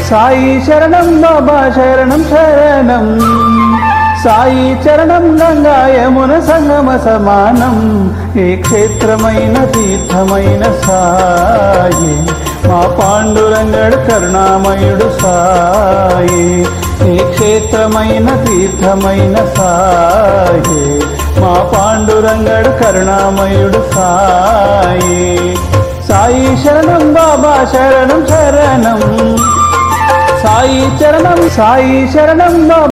సాయి శరణం బాబా శరణం శరణం సాయి చరణం గంగా యమున సంగమ సమానం ఏ క్షేత్రమైన తీర్థమైన సాయి మా పాండురంగడు కరుణామయుడు సాయి ఏ క్షేత్రమైన తీర్థమైన సాయి మా పాండురంగడు కరుణామయుడు సాయి సాయి శరణం బాబా శరణం శరణం సాయి చరణం సాయి శరణం బాబా